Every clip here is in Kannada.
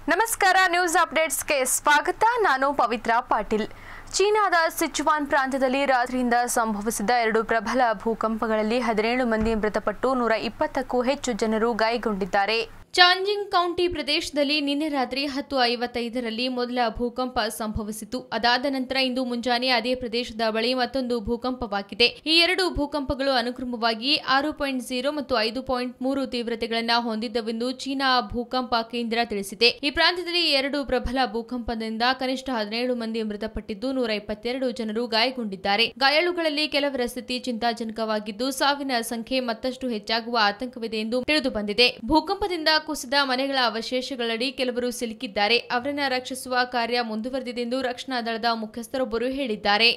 ನಮಸ್ಕಾರ ನ್ಯೂಸ್ ಅಪ್ಡೇಟ್ಸ್ಗೆ ಸ್ವಾಗತ ನಾನು ಪವಿತ್ರ ಪಾಟೀಲ್ ಚೀನಾದ ಸಿಚುವಾನ್ ಪ್ರಾಂತ್ಯದಲ್ಲಿ ರಾತ್ರಿಯಿಂದ ಸಂಭವಿಸಿದ ಎರಡು ಪ್ರಬಲ ಭೂಕಂಪಗಳಲ್ಲಿ ಹದಿನೇಳು ಮಂದಿ ಮೃತಪಟ್ಟು ನೂರ ಇಪ್ಪತ್ತಕ್ಕೂ ಹೆಚ್ಚು ಜನರು ಗಾಯಗೊಂಡಿದ್ದಾರೆ ಚಾಂಜಿಂಗ್ ಕೌಂಟಿ ಪ್ರದೇಶದಲ್ಲಿ ನಿನ್ನೆ ರಾತ್ರಿ ಹತ್ತು ಐವತ್ತೈದರಲ್ಲಿ ಮೊದಲ ಭೂಕಂಪ ಸಂಭವಿಸಿತು ಅದಾದ ನಂತರ ಇಂದು ಮುಂಜಾನೆ ಅದೇ ಪ್ರದೇಶದ ಬಳಿ ಮತ್ತೊಂದು ಭೂಕಂಪವಾಗಿದೆ ಈ ಎರಡು ಭೂಕಂಪಗಳು ಅನುಕ್ರಮವಾಗಿ ಆರು ಪಾಯಿಂಟ್ ಜೀರೋ ಮತ್ತು ಐದು ಪಾಯಿಂಟ್ ಮೂರು ತೀವ್ರತೆಗಳನ್ನು ಹೊಂದಿದ್ದವೆಂದು ಚೀನಾ ಭೂಕಂಪ ಕೇಂದ್ರ ತಿಳಿಸಿದೆ ಈ ಪ್ರಾಂತ್ಯದಲ್ಲಿ ಎರಡು ಪ್ರಬಲ ಭೂಕಂಪದಿಂದ ಕನಿಷ್ಠ ಹದಿನೇಳು ಮಂದಿ ಮೃತಪಟ್ಟಿದ್ದು ನೂರ ಇಪ್ಪತ್ತೆರಡು ಜನರು ಗಾಯಗೊಂಡಿದ್ದಾರೆ ಗಾಯಾಳುಗಳಲ್ಲಿ ಕೆಲವರ ಸ್ಥಿತಿ ಚಿಂತಾಜನಕವಾಗಿದ್ದು ಸಾವಿನ ಸಂಖ್ಯೆ ಮತ್ತಷ್ಟು ಹೆಚ್ಚಾಗುವ ಆತಂಕವಿದೆ ಎಂದು ತಿಳಿದು ಬಂದಿದೆ ಭೂಕಂಪದಿಂದ ಕುಸಿದ ಮನೆಗಳ ಅವಶೇಷಗಳಡಿ ಕೆಲವರು ಸಿಲುಕಿದ್ದಾರೆ ಅವರನ್ನ ರಕ್ಷಿಸುವ ಕಾರ್ಯ ಮುಂದುವರೆದಿದೆ ಎಂದು ರಕ್ಷಣಾ ದಳದ ಮುಖ್ಯಸ್ಥರೊಬ್ಬರು ಹೇಳಿದ್ದಾರೆ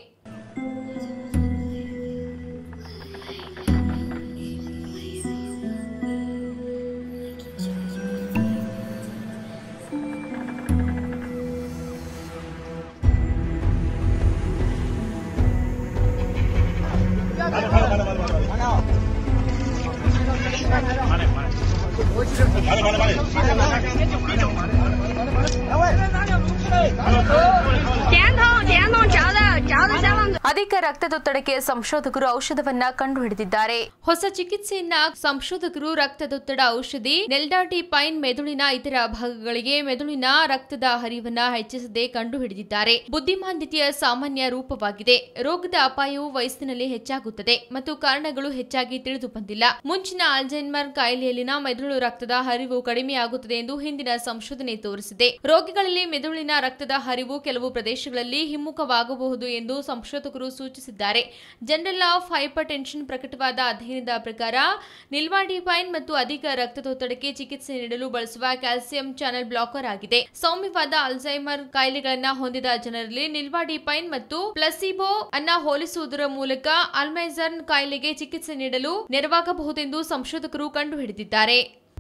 ಅಧಿಕ ರಕ್ತದೊತ್ತಡಕ್ಕೆ ಸಂಶೋಧಕರು ಔಷಧವನ್ನ ಕಂಡುಹಿಡಿದಿದ್ದಾರೆ ಹೊಸ ಚಿಕಿತ್ಸೆಯನ್ನ ಸಂಶೋಧಕರು ರಕ್ತದೊತ್ತಡ ಔಷಧಿ ನೆಲ್ಡಾಟಿಪೈನ್ ಮೆದುಳಿನ ಇತರ ಭಾಗಗಳಿಗೆ ಮೆದುಳಿನ ರಕ್ತದ ಹರಿವನ್ನ ಹೆಚ್ಚಿಸದೆ ಕಂಡುಹಿಡಿದಿದ್ದಾರೆ ಬುದ್ಧಿಮಾಂದ್ಯತೆಯ ಸಾಮಾನ್ಯ ರೂಪವಾಗಿದೆ ರೋಗದ ಅಪಾಯವು ವಯಸ್ಸಿನಲ್ಲಿ ಹೆಚ್ಚಾಗುತ್ತದೆ ಮತ್ತು ಕಾರಣಗಳು ಹೆಚ್ಚಾಗಿ ತಿಳಿದು ಬಂದಿಲ್ಲ ಮುಂಚಿನ ಆಲ್ಝೈಮರ್ ಕಾಯಿಲೆಯಲ್ಲಿನ ಮೆದುಳು ರಕ್ತದ ಹರಿವು ಕಡಿಮೆಯಾಗುತ್ತದೆ ಎಂದು ಹಿಂದಿನ ಸಂಶೋಧನೆ ತೋರಿಸಿದೆ ರೋಗಿಗಳಲ್ಲಿ ಮೆದುಳಿನ ರಕ್ತದ ಹರಿವು ಕೆಲವು ಪ್ರದೇಶಗಳಲ್ಲಿ ಹಿಮ್ಮುಖವಾಗಬಹುದು ಎಂದು ಸಂಶೋಧಕರು ಸೂಚಿಸಿದ್ದಾರೆ ಜನರಲ್ ಆಫ್ ಹೈಪರ್ ಟೆನ್ಷನ್ ಪ್ರಕಟವಾದ ಅಧ್ಯಯನದ ಪ್ರಕಾರ ನಿಲ್ವಾಡಿಪೈನ್ ಮತ್ತು ಅಧಿಕ ರಕ್ತದೊತ್ತಡಕ್ಕೆ ಚಿಕಿತ್ಸೆ ನೀಡಲು ಬಳಸುವ ಕ್ಯಾಲ್ಸಿಯಂ ಚಾನೆಲ್ ಬ್ಲಾಕರ್ ಆಗಿದೆ ಸೌಮ್ಯವಾದ ಅಲ್ಝೈಮರ್ ಕಾಯಿಲೆಗಳನ್ನ ಹೊಂದಿದ ಜನರಲ್ಲಿ ನಿಲ್ವಾಡಿಪೈನ್ ಮತ್ತು ಪ್ಲಸಿಬೋ ಅನ್ನ ಹೋಲಿಸುವುದರ ಮೂಲಕ ಅಲ್ಮೈಸರ್ನ್ ಕಾಯಿಲೆಗೆ ಚಿಕಿತ್ಸೆ ನೀಡಲು ನೆರವಾಗಬಹುದೆಂದು ಸಂಶೋಧಕರು ಕಂಡುಹಿಡಿದಿದ್ದಾರೆ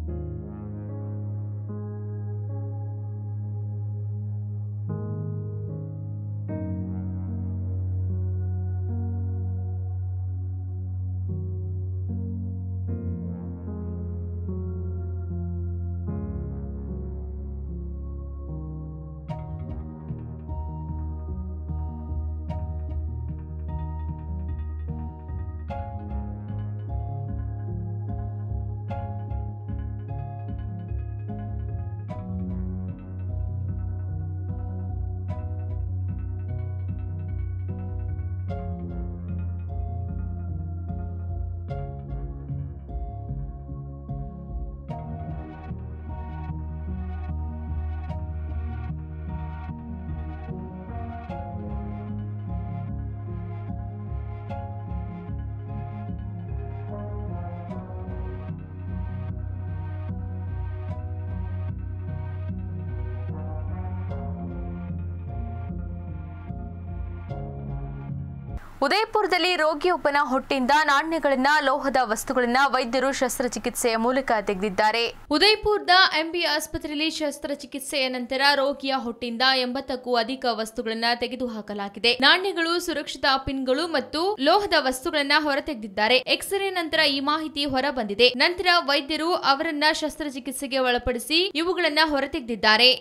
ಉದಯಪುರದಲ್ಲಿ ರೋಗಿಯೊಬ್ಬನ ಹೊಟ್ಟಿಂದ ನಾಣ್ಯಗಳನ್ನ ಲೋಹದ ವಸ್ತುಗಳನ್ನ ವೈದ್ಯರು ಶಸ್ತ್ರಚಿಕಿತ್ಸೆಯ ಮೂಲಕ ತೆಗೆದಿದ್ದಾರೆ ಉದಯಪುರದ ಎಂಬಿ ಆಸ್ಪತ್ರೆಯಲ್ಲಿ ಶಸ್ತ್ರಚಿಕಿತ್ಸೆಯ ನಂತರ ರೋಗಿಯ ಹೊಟ್ಟಿಂದ ಎಂಬತ್ತಕ್ಕೂ ಅಧಿಕ ವಸ್ತುಗಳನ್ನ ತೆಗೆದುಹಾಕಲಾಗಿದೆ ನಾಣ್ಯಗಳು ಸುರಕ್ಷಿತ ಪಿನ್ಗಳು ಮತ್ತು ಲೋಹದ ವಸ್ತುಗಳನ್ನ ಹೊರತೆಗೆದಿದ್ದಾರೆ ಎಕ್ಸ್ರೇ ನಂತರ ಈ ಮಾಹಿತಿ ಹೊರ ಬಂದಿದೆ ನಂತರ ವೈದ್ಯರು ಅವರನ್ನ ಶಸ್ತ್ರಚಿಕಿತ್ಸೆಗೆ ಒಳಪಡಿಸಿ ಇವುಗಳನ್ನ ಹೊರತೆಗೆದಿದ್ದಾರೆ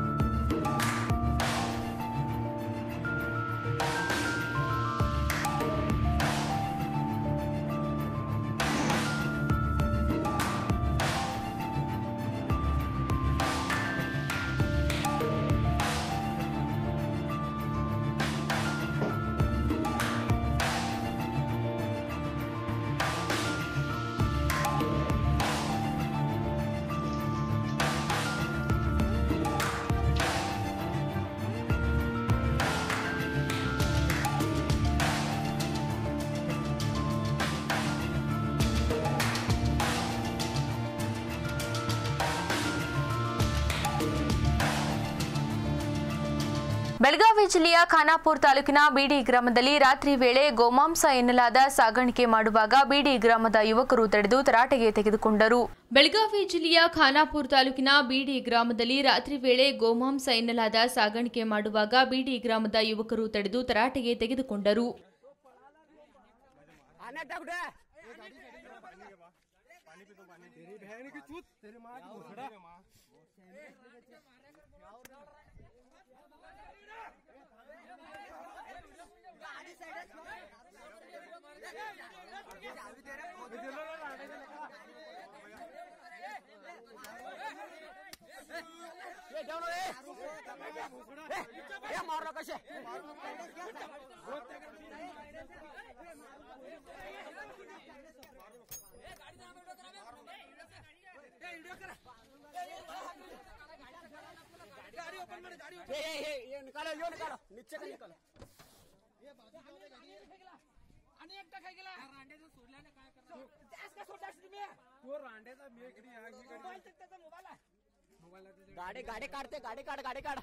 ಬೆಳಗಾವಿ ಜಿಲ್ಲೆಯ ಖಾನಾಪುರ ತಾಲೂಕಿನ ಬಿಡಿ ಗ್ರಾಮದಲ್ಲಿ ರಾತ್ರಿ ವೇಳೆ ಗೋಮಾಂಸ ಎನ್ನಲಾದ ಸಾಗಾಣಿಕೆ ಮಾಡುವಾಗ ಬಿಡಿ ಗ್ರಾಮದ ಯುವಕರು ತಡೆದು ತರಾಟೆಗೆ ತೆಗೆದುಕೊಂಡರು ಬೆಳಗಾವಿ ಜಿಲ್ಲೆಯ ಖಾನಾಪುರ ತಾಲೂಕಿನ ಬಿಡಿ ಗ್ರಾಮದಲ್ಲಿ ರಾತ್ರಿ ವೇಳೆ ಗೋಮಾಂಸ ಎನ್ನಲಾದ ಸಾಗಾಣಿಕೆ ಮಾಡುವಾಗ ಬಿಡಿ ಗ್ರಾಮದ ಯುವಕರು ತಡೆದು ತರಾಟೆಗೆ ತೆಗೆದುಕೊಂಡರು गाडी गाडी काढते गाडी काढ गाडी काढ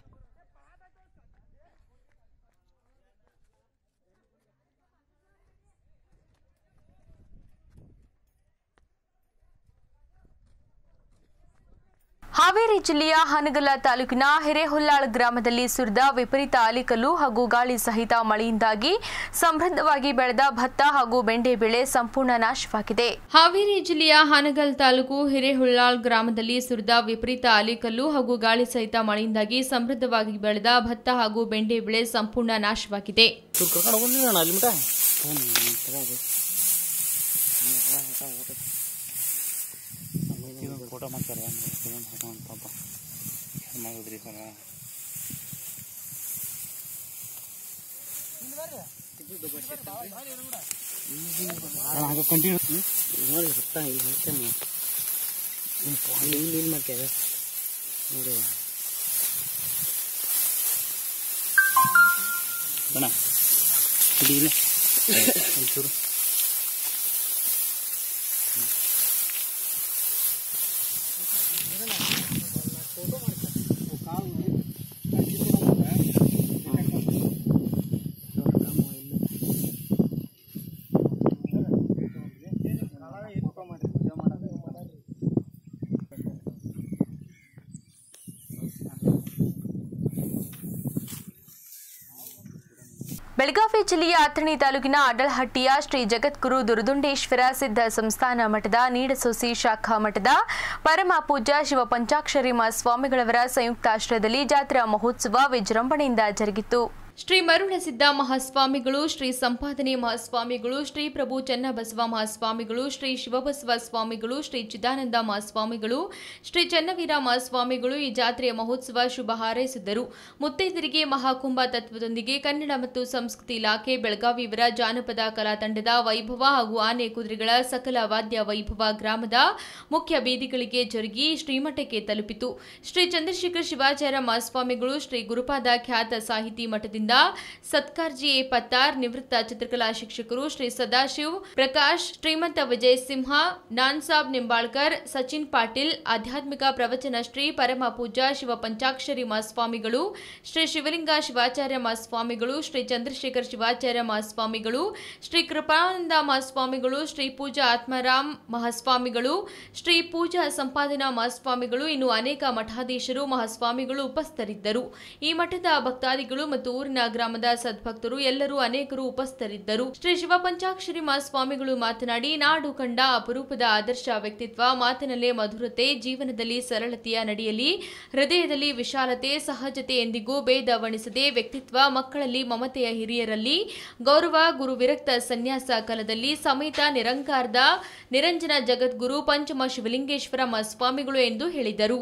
ಹಾವೇರಿ ಜಿಲ್ಲೆಯ ಹಾನಗಲ್ಲ ತಾಲೂಕಿನ ಹಿರೇಹುಲ್ಲಾಳ್ ಗ್ರಾಮದಲ್ಲಿ ಸುರಿದ ವಿಪರೀತ ಆಲಿಕಲ್ಲು ಹಾಗೂ ಗಾಳಿ ಸಹಿತ ಮಳೆಯಿಂದಾಗಿ ಸಮೃದ್ಧವಾಗಿ ಬೆಳೆದ ಭತ್ತ ಹಾಗೂ ಬೆಂಡೆ ಬೆಳೆ ಸಂಪೂರ್ಣ ನಾಶವಾಗಿದೆ ಹಾವೇರಿ ಜಿಲ್ಲೆಯ ಹಾನಗಲ್ ತಾಲೂಕು ಹಿರೇಹುಲ್ಲಾಳ್ ಗ್ರಾಮದಲ್ಲಿ ಸುರಿದ ವಿಪರೀತ ಆಲಿಕಲ್ಲು ಹಾಗೂ ಗಾಳಿ ಸಹಿತ ಮಳೆಯಿಂದಾಗಿ ಸಮೃದ್ಧವಾಗಿ ಬೆಳೆದ ಭತ್ತ ಹಾಗೂ ಬೆಂಡೆ ಬೆಳೆ ಸಂಪೂರ್ಣ ನಾಶವಾಗಿದೆ ಕರ್ಕೊಂಡು ಹೋಗಿಲ್ಲ ಅಲ್ಲಿ ಮಟ ಫೋಟೋ ಮಾಡ್ತಾರೆ ಪಾಪ ಮಾಡಿದ್ರಿ ಸರ ಹಾಗೆ ಕಂಟಿನ್ಯೂ ನೋಡಿ ಗೊತ್ತಾ ಈಗ ಹೇಳ್ತೇನೆ ಇಲ್ಲಿ ಇಲ್ಲಿ ಇಲ್ಲಿ ಮಾಡ್ತಾರೆ ನೋಡಿ ಬಣ ಇಲ್ಲಿ ಇಲ್ಲ ಒಂಚೂರು ಬೆಳಗಾವಿ ಜಿಲ್ಲೆಯ ಅಥಣಿ ತಾಲೂಕಿನ ಅಡಳಹಟ್ಟಿಯ ಶ್ರೀ ಜಗದ್ಗುರು ದುರ್ದುಂಡೇಶ್ವರ ಸಿದ್ಧ ಸಂಸ್ಥಾನ ಮಠದ ನೀಡಸೋಸಿ ಶಾಖಾ ಮಠದ ಪರಮ ಪೂಜ್ಯ ಶಿವ ಪಂಚಾಕ್ಷರಿ ಸ್ವಾಮಿಗಳವರ ಸಂಯುಕ್ತಾಶ್ರಯದಲ್ಲಿ ಜಾತ್ರಾ ಮಹೋತ್ಸವ ವಿಜೃಂಭಣೆಯಿಂದ ಜರುಗಿತು ಶ್ರೀ ಮರುಳಸಿದ್ದ ಮಹಾಸ್ವಾಮಿಗಳು ಶ್ರೀ ಸಂಪಾದನೆ ಮಹಾಸ್ವಾಮಿಗಳು ಶ್ರೀ ಪ್ರಭು ಚನ್ನಬಸವ ಮಹಾಸ್ವಾಮಿಗಳು ಶ್ರೀ ಶಿವಬಸವ ಸ್ವಾಮಿಗಳು ಶ್ರೀ ಚಿದಾನಂದ ಮಹಾಸ್ವಾಮಿಗಳು ಶ್ರೀ ಚನ್ನವೀರ ಮಹಾಸ್ವಾಮಿಗಳು ಈ ಜಾತ್ರೆಯ ಮಹೋತ್ಸವ ಶುಭ ಹಾರೈಸಿದ್ದರು ಮುತ್ತೈದರಿಗೆ ಮಹಾಕುಂಭ ತತ್ವದೊಂದಿಗೆ ಕನ್ನಡ ಮತ್ತು ಸಂಸ್ಕೃತಿ ಇಲಾಖೆ ಬೆಳಗಾವಿ ಇವರ ಜಾನಪದ ಕಲಾ ತಂಡದ ವೈಭವ ಹಾಗೂ ಆನೆ ಕುದುರೆಗಳ ಸಕಲ ವಾದ್ಯ ವೈಭವ ಗ್ರಾಮದ ಮುಖ್ಯ ಬೀದಿಗಳಿಗೆ ಜರುಗಿ ಶ್ರೀಮಠಕ್ಕೆ ತಲುಪಿತು ಶ್ರೀ ಚಂದ್ರಶೇಖರ್ ಶಿವಾಚಾರ್ಯ ಮಹಾಸ್ವಾಮಿಗಳು ಶ್ರೀ ಗುರುಪಾದ ಖ್ಯಾತ ಸಾಹಿತಿ ಮಠದಿಂದ ಸತ್ಕಾರ್ಜಿ ಎ ಪತ್ತಾರ್ ನಿವೃತ್ತ ಚಿತ್ರಕಲಾ ಶಿಕ್ಷಕರು ಶ್ರೀ ಸದಾಶಿವ್ ಪ್ರಕಾಶ್ ಶ್ರೀಮಂತ ವಿಜಯ್ ಸಿಂಹ ನಾನ್ಸಾಬ್ ನಿಂಬಾಳ್ಕರ್ ಸಚಿನ್ ಪಾಟೀಲ್ ಆಧ್ಯಾತ್ಮಿಕ ಪ್ರವಚನ ಶ್ರೀ ಪರಮ ಪೂಜ್ಯ ಶಿವ ಪಂಚಾಕ್ಷರಿ ಮಹಾಸ್ವಾಮಿಗಳು ಶ್ರೀ ಶಿವಲಿಂಗ ಶಿವಾಚಾರ್ಯ ಮಹಾಸ್ವಾಮಿಗಳು ಶ್ರೀ ಚಂದ್ರಶೇಖರ್ ಶಿವಾಚಾರ್ಯ ಮಹಾಸ್ವಾಮಿಗಳು ಶ್ರೀ ಕೃಪಾನಂದ ಮಹಾಸ್ವಾಮಿಗಳು ಶ್ರೀ ಪೂಜಾ ಆತ್ಮಾರಾಮ್ ಮಹಾಸ್ವಾಮಿಗಳು ಶ್ರೀ ಪೂಜಾ ಸಂಪಾದನಾ ಮಹಾಸ್ವಾಮಿಗಳು ಇನ್ನು ಅನೇಕ ಮಠಾಧೀಶರು ಮಹಾಸ್ವಾಮಿಗಳು ಉಪಸ್ಥರಿದ್ದರು ಈ ಮಠದ ಭಕ್ತಾದಿಗಳು ಮತ್ತು ಊರಿನ ಗ್ರಾಮದ ಸದ್ಭಕ್ತರು ಎಲ್ಲರೂ ಅನೇಕರು ಉಪಸ್ಥರಿದ್ದರು ಶ್ರೀ ಶಿವಪಂಚಾಕ್ಷರಿ ಮಹಾಸ್ವಾಮಿಗಳು ಮಾತನಾಡಿ ನಾಡು ಕಂಡ ಅಪರೂಪದ ಆದರ್ಶ ವ್ಯಕ್ತಿತ್ವ ಮಾತಿನಲ್ಲೇ ಮಧುರತೆ ಜೀವನದಲ್ಲಿ ಸರಳತೆಯ ನಡೆಯಲ್ಲಿ ಹೃದಯದಲ್ಲಿ ವಿಶಾಲತೆ ಸಹಜತೆ ಎಂದಿಗೂ ಭೇದವಣಿಸದೆ ವ್ಯಕ್ತಿತ್ವ ಮಕ್ಕಳಲ್ಲಿ ಮಮತೆಯ ಹಿರಿಯರಲ್ಲಿ ಗೌರವ ಗುರು ವಿರಕ್ತ ಸನ್ಯಾಸ ಕಾಲದಲ್ಲಿ ಸಮೇತ ನಿರಂಕಾರದ ನಿರಂಜನ ಜಗದ್ಗುರು ಪಂಚಮ ಶಿವಲಿಂಗೇಶ್ವರ ಮಹಾಸ್ವಾಮಿಗಳು ಎಂದು ಹೇಳಿದರು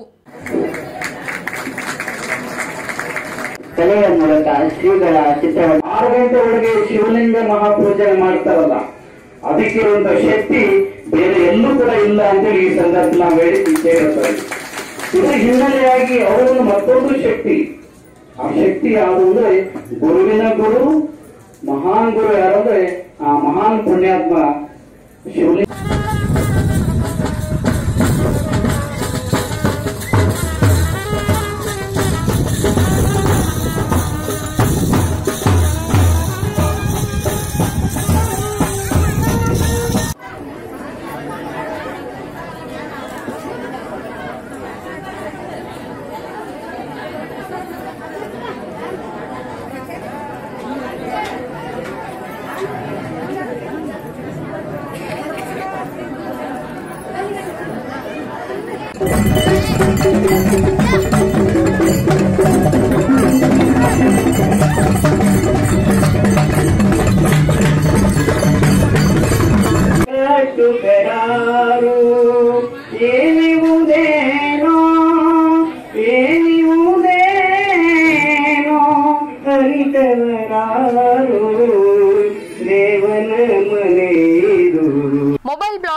ಕಲೆಯ ಮೂಲಕ ಶ್ರೀಗಳ ಚಿತ್ರವನ್ನು ಆರು ಗಂಟೆ ಒಳಗೆ ಶಿವಲಿಂಗ ಮಹಾಪೂಜನೆ ಮಾಡ್ತಾರಲ್ಲ ಅದಕ್ಕಿರುವಂತ ಶಕ್ತಿ ಬೇರೆ ಎಲ್ಲೂ ಕೂಡ ಇಲ್ಲ ಅಂತೇಳಿ ಈ ಸಂದರ್ಭ ನಾವು ಹೇಳಿ ಕೇಳುತ್ತಾರೆ ಇದು ಹಿನ್ನೆಲೆಯಾಗಿ ಅವರನ್ನು ಮತ್ತೊಂದು ಶಕ್ತಿ ಆ ಶಕ್ತಿ ಯಾವುದು ಅಂದ್ರೆ ಗುರುವಿನ ಗುರು ಮಹಾನ್ ಗುರು ಯಾರಂದ್ರೆ ಆ ಮಹಾನ್ ಪುಣ್ಯಾತ್ಮ ಶಿವಲಿಂಗ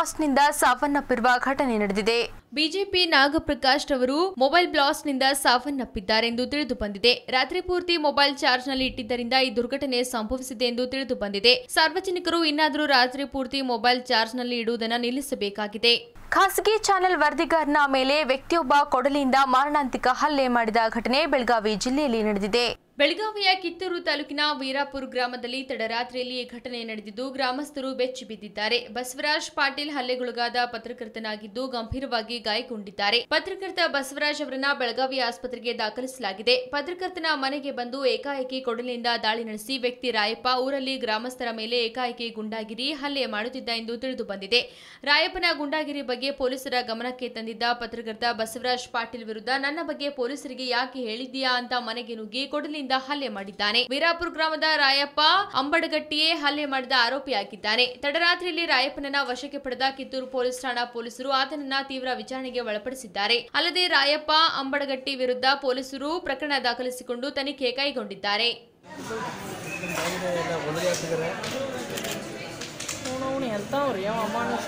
ಬ್ಲಾಸ್ಟ್ನಿಂದ ಸಾವನ್ನಪ್ಪಿರುವ ಘಟನೆ ನಡೆದಿದೆ ಬಿಜೆಪಿ ನಾಗಪ್ರಕಾಶ್ ರವರು ಮೊಬೈಲ್ ಬ್ಲಾಸ್ಟ್ನಿಂದ ಸಾವನ್ನಪ್ಪಿದ್ದಾರೆ ಎಂದು ತಿಳಿದು ಬಂದಿದೆ ರಾತ್ರಿ ಪೂರ್ತಿ ಮೊಬೈಲ್ ಚಾರ್ಜ್ನಲ್ಲಿ ಇಟ್ಟಿದ್ದರಿಂದ ಈ ದುರ್ಘಟನೆ ಸಂಭವಿಸಿದೆ ಎಂದು ತಿಳಿದು ಬಂದಿದೆ ಸಾರ್ವಜನಿಕರು ಇನ್ನಾದರೂ ರಾತ್ರಿ ಪೂರ್ತಿ ಮೊಬೈಲ್ ಚಾರ್ಜ್ನಲ್ಲಿ ಇಡುವುದನ್ನು ನಿಲ್ಲಿಸಬೇಕಾಗಿದೆ ಖಾಸಗಿ ಚಾನೆಲ್ ವರದಿಗಾರನ ಮೇಲೆ ವ್ಯಕ್ತಿಯೊಬ್ಬ ಕೊಡಲಿಯಿಂದ ಮಾರಣಾಂತಿಕ ಹಲ್ಲೆ ಮಾಡಿದ ಘಟನೆ ಬೆಳಗಾವಿ ಜಿಲ್ಲೆಯಲ್ಲಿ ನಡೆದಿದೆ ಬೆಳಗಾವಿಯ ಕಿತ್ತೂರು ತಾಲೂಕಿನ ವೀರಾಪುರ ಗ್ರಾಮದಲ್ಲಿ ತಡರಾತ್ರಿಯಲ್ಲಿ ಈ ಘಟನೆ ನಡೆದಿದ್ದು ಗ್ರಾಮಸ್ಥರು ಬೆಚ್ಚಿ ಬಿದ್ದಿದ್ದಾರೆ ಬಸವರಾಜ್ ಪಾಟೀಲ್ ಹಲ್ಲೆಗೊಳಗಾದ ಪತ್ರಕರ್ತನಾಗಿದ್ದು ಗಂಭೀರವಾಗಿ ಗಾಯಗೊಂಡಿದ್ದಾರೆ ಪತ್ರಕರ್ತ ಬಸವರಾಜ್ ಅವರನ್ನ ಬೆಳಗಾವಿ ಆಸ್ಪತ್ರೆಗೆ ದಾಖಲಿಸಲಾಗಿದೆ ಪತ್ರಕರ್ತನ ಮನೆಗೆ ಬಂದು ಏಕಾಏಕಿ ಕೊಡಲಿಯಿಂದ ದಾಳಿ ನಡೆಸಿ ವ್ಯಕ್ತಿ ರಾಯಪ್ಪ ಊರಲ್ಲಿ ಗ್ರಾಮಸ್ಥರ ಮೇಲೆ ಏಕಾಏಕಿ ಗುಂಡಾಗಿರಿ ಹಲ್ಲೆ ಮಾಡುತ್ತಿದ್ದ ಎಂದು ತಿಳಿದು ಬಂದಿದೆ ರಾಯಪ್ಪನ ಗುಂಡಾಗಿರಿ ಬಗ್ಗೆ ಪೊಲೀಸರ ಗಮನಕ್ಕೆ ತಂದಿದ್ದ ಪತ್ರಕರ್ತ ಬಸವರಾಜ್ ಪಾಟೀಲ್ ವಿರುದ್ಧ ನನ್ನ ಬಗ್ಗೆ ಪೊಲೀಸರಿಗೆ ಯಾಕೆ ಹೇಳಿದ್ದೀಯಾ ಅಂತ ಮನೆಗೆ ನುಗ್ಗಿ ಕೊಡಲಿಯಿಂದ ಹಲ್ಲೆ ಮಾಡಿದ್ದಾನೆ ವೀರಾಪುರ ಗ್ರಾಮದ ರಾಯಪ್ಪ ಅಂಬಡಗಟ್ಟಿಯೇ ಹಲ್ಲೆ ಮಾಡಿದ ಆರೋಪಿಯಾಗಿದ್ದಾನೆ ತಡರಾತ್ರಿಯಲ್ಲಿ ರಾಯಪ್ಪನನ್ನ ವಶಕ್ಕೆ ಪಡೆದ ಕಿತ್ತೂರು ಪೊಲೀಸ್ ಠಾಣಾ ಪೊಲೀಸರು ಆತನನ್ನ ತೀವ್ರ ವಿಚಾರಣೆಗೆ ಒಳಪಡಿಸಿದ್ದಾರೆ ಅಲ್ಲದೆ ರಾಯಪ್ಪ ಅಂಬಡಗಟ್ಟಿ ವಿರುದ್ಧ ಪೊಲೀಸರು ಪ್ರಕರಣ ದಾಖಲಿಸಿಕೊಂಡು ತನಿಖೆ ಕೈಗೊಂಡಿದ್ದಾರೆ ಅವನು ಎಂಥವ್ರಿ ಯಾವ ಅಮಾನುಷ್ಯ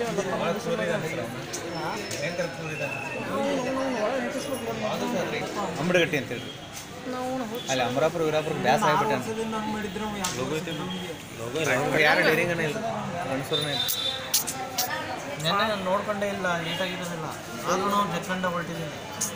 ಅಂಬಡಗಟ್ಟಿ ಅಂತೇಳಿ ಅಲ್ಲಿ ಅಮರಾಪುರ ವೀರಾಪುರ ಬ್ಯಾಸ ಆಗ್ಬಿಟ್ಟೆ ಯಾರು ಡೇರಿಂಗನೇ ಇಲ್ಲ ಗಂಡಸೂರನೇ ಇಲ್ಲ ನೆನ್ನೆ ನಾನು ನೋಡ್ಕೊಂಡೇ ಇಲ್ಲ ನೀಟಾಗಿರೋದಿಲ್ಲ ಆದ್ರೂ ಅವ್ನು ಜತ್ಕಂಡ ಹೊರಟಿದ್ದೀನಿ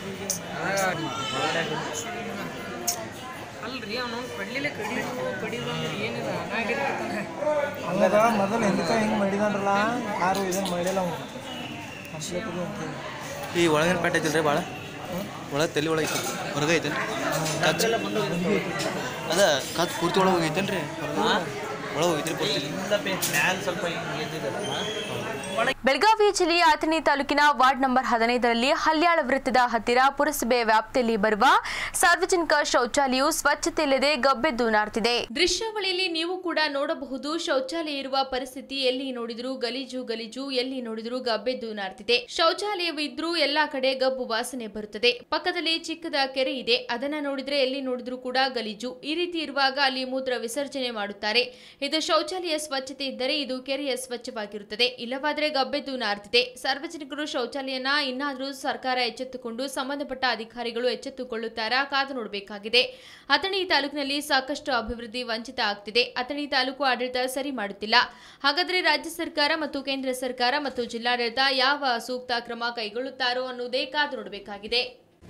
ಅಲ್ರಿ ಅವನು ಕಡ್ಲಿಲ್ಲ ಕಡ್ಲಿ ಕಡಿದು ಅಂದ್ರೆ ಏನಿಲ್ಲ ಅಲ್ಲದ ಮೊದಲು ಹಿಂದಕ್ಕೆ ಹಿಂಗೆ ಮಾಡಿದಾನ್ರಲ್ಲ ಯಾರು ಇದನ್ನು ಮಾಡಿಲ್ಲ ಅವ್ನು ಕಂಪ್ಲೀಟ್ ಅಂತೇಳಿ ಈ ಒಳಗಿನ ಪೇಟೆ ಐತಿಲ್ರಿ ಭಾಳ ಒಳಗೆ ತಲೆ ಒಳಗೆ ಐತಿ ಹೊರಗೆ ಐತೇನು ಕಚ್ ಅದ ಕಚ್ ಪೂರ್ತಿ ಒಳಗೆ ಹೋಗೈತೇನ್ರಿ ಒಳಗೆ ಹೋಗೈತ್ರಿ ಪೂರ್ತಿ ಮ್ಯಾಲ ಸ್ವಲ್ಪ ಹಿಂಗೆ ಎದ್ದಿದ್ದಲ್ಲ ಬೆಳಗಾವಿ ಜಿಲ್ಲೆಯ ಅಥಣಿ ತಾಲೂಕಿನ ವಾರ್ಡ್ ನಂಬರ್ ಹದಿನೈದರಲ್ಲಿ ಹಲ್ಯಾಳ ವೃತ್ತದ ಹತ್ತಿರ ಪುರಸಭೆ ವ್ಯಾಪ್ತಿಯಲ್ಲಿ ಬರುವ ಸಾರ್ವಜನಿಕ ಶೌಚಾಲಯವು ಸ್ವಚ್ಛತೆ ಇಲ್ಲದೆ ಗಬ್ಬೆದ್ದು ನಾರ್ತಿದೆ ದೃಶ್ಯಾವಳಿಯಲ್ಲಿ ನೀವು ಕೂಡ ನೋಡಬಹುದು ಶೌಚಾಲಯ ಇರುವ ಪರಿಸ್ಥಿತಿ ಎಲ್ಲಿ ನೋಡಿದ್ರು ಗಲೀಜು ಗಲೀಜು ಎಲ್ಲಿ ನೋಡಿದ್ರು ಗಬ್ಬೆದ್ದು ನಾರ್ತಿದೆ ಶೌಚಾಲಯವಿದ್ರೂ ಎಲ್ಲಾ ಕಡೆ ಗಬ್ಬು ವಾಸನೆ ಬರುತ್ತದೆ ಪಕ್ಕದಲ್ಲಿ ಚಿಕ್ಕದ ಕೆರೆ ಇದೆ ಅದನ್ನ ನೋಡಿದ್ರೆ ಎಲ್ಲಿ ನೋಡಿದ್ರು ಕೂಡ ಗಲೀಜು ಈ ರೀತಿ ಇರುವಾಗ ಅಲ್ಲಿ ಮೂತ್ರ ವಿಸರ್ಜನೆ ಮಾಡುತ್ತಾರೆ ಇದು ಶೌಚಾಲಯ ಸ್ವಚ್ಛತೆ ಇದ್ದರೆ ಇದು ಕೆರೆಯ ಸ್ವಚ್ಛವಾಗಿರುತ್ತದೆ ಇಲ್ಲವಾದರೆ ಗಬ್ಬೆದ್ದು ನಾರ್ತಿದೆ ಸಾರ್ವಜನಿಕರು ಶೌಚಾಲಯನ ಇನ್ನಾದರೂ ಸರ್ಕಾರ ಎಚ್ಚೆತ್ತುಕೊಂಡು ಸಂಬಂಧಪಟ್ಟ ಅಧಿಕಾರಿಗಳು ಎಚ್ಚೆತ್ತುಕೊಳ್ಳುತ್ತಾರಾ ಕಾದು ನೋಡಬೇಕಾಗಿದೆ ಅಥಣಿ ತಾಲೂಕಿನಲ್ಲಿ ಸಾಕಷ್ಟು ಅಭಿವೃದ್ಧಿ ವಂಚಿತ ಆಗ್ತಿದೆ ಅಥಣಿ ತಾಲೂಕು ಆಡಳಿತ ಸರಿ ಮಾಡುತ್ತಿಲ್ಲ ಹಾಗಾದರೆ ರಾಜ್ಯ ಸರ್ಕಾರ ಮತ್ತು ಕೇಂದ್ರ ಸರ್ಕಾರ ಮತ್ತು ಜಿಲ್ಲಾಡಳಿತ ಯಾವ ಸೂಕ್ತ ಕ್ರಮ ಕೈಗೊಳ್ಳುತ್ತಾರೋ ಅನ್ನೋದೇ ಕಾದು ನೋಡಬೇಕಾಗಿದೆ